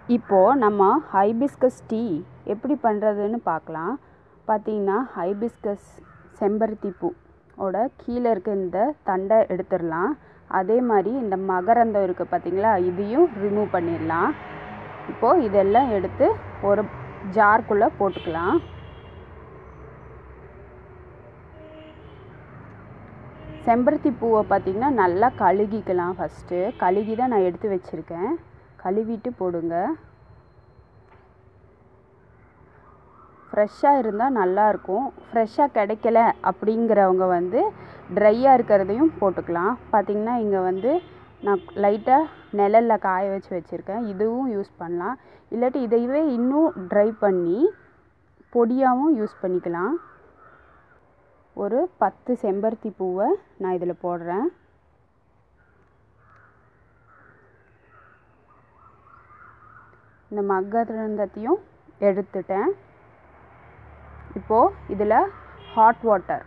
இப்போது நம்ம hibiscus tea எப்படி பண்ணுறதுன்னு பார்க்கலாம் பார்த்தீங்கன்னா ஹைபிஸ்கஸ் செம்பருத்தி பூ ஓட கீழே இருக்க இந்த தண்டை எடுத்துடலாம் அதே மாதிரி இந்த மகரந்தம் இருக்குது பார்த்தீங்களா இதையும் ரிமூவ் பண்ணிடலாம் இப்போது இதெல்லாம் எடுத்து ஒரு ஜார்க்குள்ளே போட்டுக்கலாம் செம்பருத்தி பூவை பார்த்திங்கன்னா நல்லா கழுகிக்கலாம் ஃபஸ்ட்டு கழுகி தான் நான் எடுத்து வச்சுருக்கேன் கழுவிட்டு போடுங்க ஃப்ரெஷ்ஷாக இருந்தால் நல்லாயிருக்கும் ஃப்ரெஷ்ஷாக கிடைக்கல அப்படிங்கிறவங்க வந்து ட்ரையாக இருக்கிறதையும் போட்டுக்கலாம் பார்த்திங்கன்னா இங்கே வந்து நான் லைட்டாக நிழலில் காய வச்சு வச்சுருக்கேன் இதுவும் யூஸ் பண்ணலாம் இல்லாட்டி இதையவே இன்னும் ட்ரை பண்ணி பொடியாகவும் யூஸ் பண்ணிக்கலாம் ஒரு பத்து செம்பருத்தி பூவை நான் இதில் போடுறேன் இந்த மகரந்தத்தையும் எடுத்துட்டேன் இப்போது இதில் ஹாட் வாட்டர்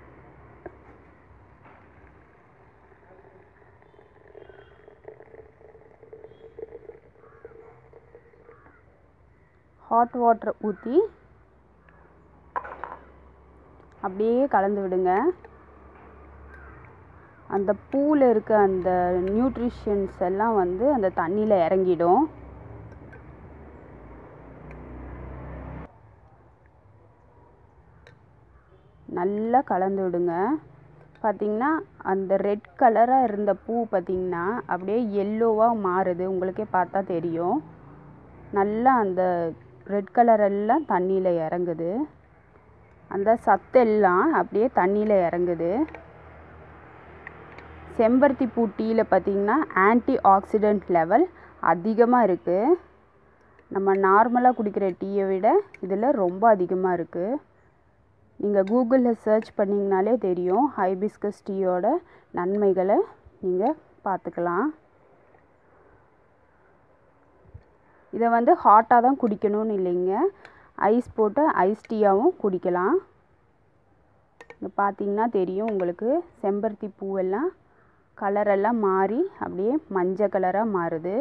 ஹாட் வாட்டர் ஊற்றி அப்படியே கலந்து விடுங்க அந்த பூவில் இருக்க அந்த நியூட்ரிஷன்ஸ் எல்லாம் வந்து அந்த தண்ணியில் இறங்கிடும் நல்லா கலந்து விடுங்க பார்த்திங்கன்னா அந்த ரெட் கலராக இருந்த பூ பார்த்திங்கன்னா அப்படியே எல்லோவாக மாறுது உங்களுக்கே பார்த்தா தெரியும் நல்லா அந்த ரெட் கலர் எல்லாம் தண்ணியில் இறங்குது அந்த சத்தெல்லாம் அப்படியே தண்ணியில் இறங்குது செம்பருத்தி பூ டீயில் பார்த்திங்கன்னா ஆன்டி ஆக்சிடெண்ட் லெவல் அதிகமாக இருக்குது நம்ம நார்மலாக குடிக்கிற டீயை விட இதில் ரொம்ப அதிகமாக இருக்குது நீங்கள் கூகுளில் சர்ச் பண்ணிங்கனாலே தெரியும் ஹைபிஸ்கஸ் டீயோட நன்மைகளை நீங்கள் பார்த்துக்கலாம் இதை வந்து ஹாட்டாக தான் குடிக்கணும்னு இல்லைங்க ஐஸ் போட்டு ஐஸ் டீயாகவும் குடிக்கலாம் இங்கே பார்த்தீங்கன்னா தெரியும் உங்களுக்கு செம்பருத்தி பூவெல்லாம் கலரெல்லாம் மாறி அப்படியே மஞ்சள் கலராக மாறுது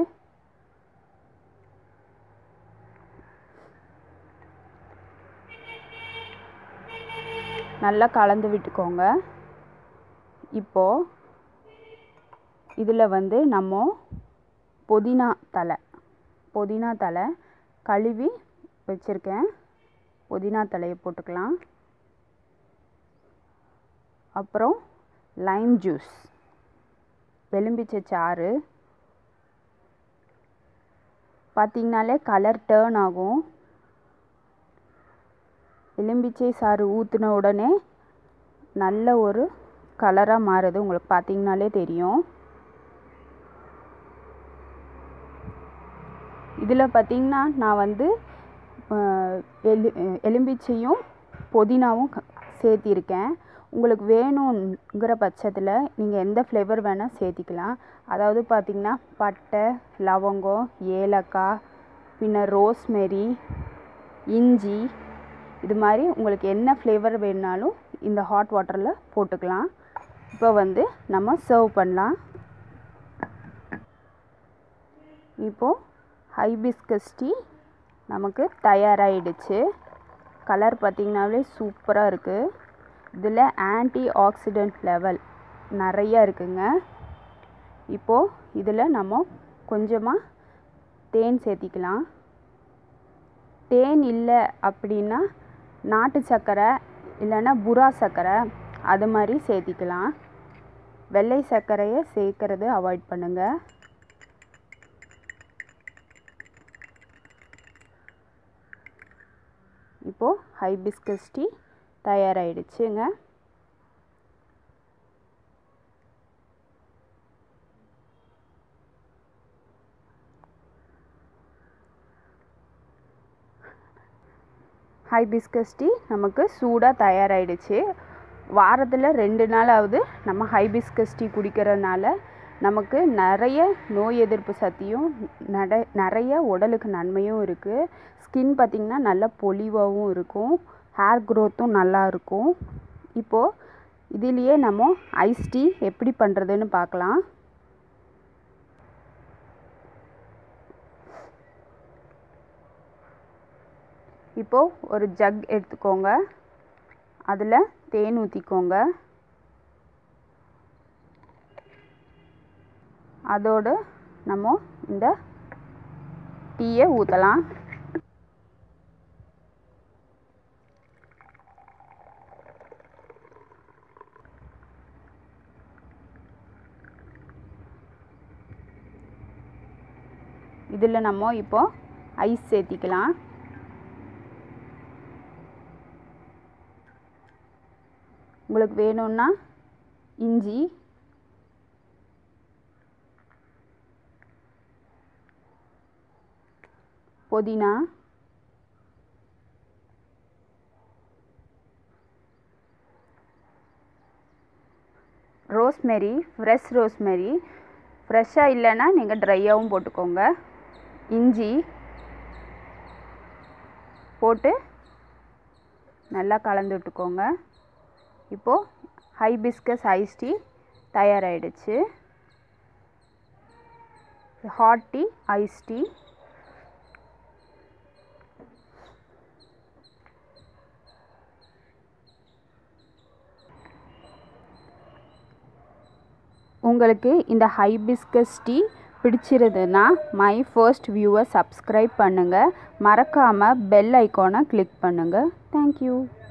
நல்லா கலந்து விட்டுக்கோங்க இப்போது இதில் வந்து நம்ம புதினா தலை புதினா தலை கழுவி வச்சுருக்கேன் புதினா தலையை போட்டுக்கலாம் அப்புறம் லைம் ஜூஸ் எலும்பிச்சை சாறு பார்த்திங்கனாலே கலர் டேர்ன் ஆகும் எலும்பிச்சை சாறு ஊற்றின உடனே நல்ல ஒரு கலராக மாறுது உங்களுக்கு பார்த்திங்கனாலே தெரியும் இதில் பார்த்திங்கன்னா நான் வந்து எலு எலும்பிச்சையும் புதினாவும் சேர்த்திருக்கேன் உங்களுக்கு வேணுங்கிற பட்சத்தில் நீங்கள் எந்த ஃப்ளேவர் வேணால் சேர்த்திக்கலாம் அதாவது பார்த்திங்கன்னா பட்டை லவங்கம் ஏலக்காய் பின்ன ரோஸ்மெரி இஞ்சி இது மாதிரி உங்களுக்கு என்ன ஃப்ளேவர் வேணுனாலும் இந்த ஹாட் வாட்டரில் போட்டுக்கலாம் இப்போ வந்து நம்ம சர்வ் பண்ணலாம் இப்போது ஹைபிஸ்கஸ் டீ நமக்கு தயாராகிடுச்சு கலர் பார்த்திங்கனாலே சூப்பராக இருக்குது இதில் ஆன்டி ஆக்சிடெண்ட் லெவல் நிறையா இருக்குங்க இப்போது இதில் நம்ம கொஞ்சமாக தேன் சேர்த்திக்கலாம் தேன் இல்லை அப்படின்னா நாட்டு சர்க்கரை இல்லைன்னா புறா சர்க்கரை அது மாதிரி சேர்த்திக்கலாம் வெள்ளை சர்க்கரையை சேர்க்கறது அவாய்ட் பண்ணுங்கள் இப்போது ஹைபிஸ்கஸ் டீ தயாராகிடுச்சுங்க ஹைபிஸ்கஸ் டீ நமக்கு சூடாக தயாராகிடுச்சு வாரத்தில் ரெண்டு நாளாவது நம்ம ஹைபிஸ்கஸ் டீ குடிக்கிறனால நமக்கு நிறைய நோய் எதிர்ப்பு சக்தியும் நட நிறைய உடலுக்கு நன்மையும் இருக்குது ஸ்கின் பார்த்திங்கன்னா நல்ல பொலிவாகவும் இருக்கும் ஹேர் க்ரோத்தும் நல்லா இருக்கும் இப்போது இதிலேயே நம்ம ஐஸ் டீ எப்படி பண்ணுறதுன்னு பார்க்கலாம் இப்போது ஒரு ஜக் எடுத்துக்கோங்க அதில் தேன் ஊற்றிக்கோங்க அதோடு நம்ம இந்த டீயை ஊற்றலாம் இதில் நம்ம இப்போ ஐஸ் சேர்த்திக்கலாம் உங்களுக்கு வேணும்னா இஞ்சி புதினா ரோஸ்மெரி ஃப்ரெஷ் ரோஸ்மெரி ஃப்ரெஷ்ஷாக இல்லைன்னா நீங்கள் ட்ரையாகவும் போட்டுக்கோங்க இஞ்சி போட்டு நல்லா கலந்து விட்டுக்கோங்க இப்போது ஹைபிஸ்கஸ் ஐஸ் டீ தயாராகிடுச்சு ஹாட் டீ ஐஸ் டீ உங்களுக்கு இந்த ஹைபிஸ்கஸ் டீ பிடிச்சிருதுன்னா மை ஃபர்ஸ்ட் வியூவை சப்ஸ்கிரைப் பண்ணுங்கள் மறக்காமல் பெல் ஐக்கானை கிளிக் பண்ணுங்கள் தேங்க்யூ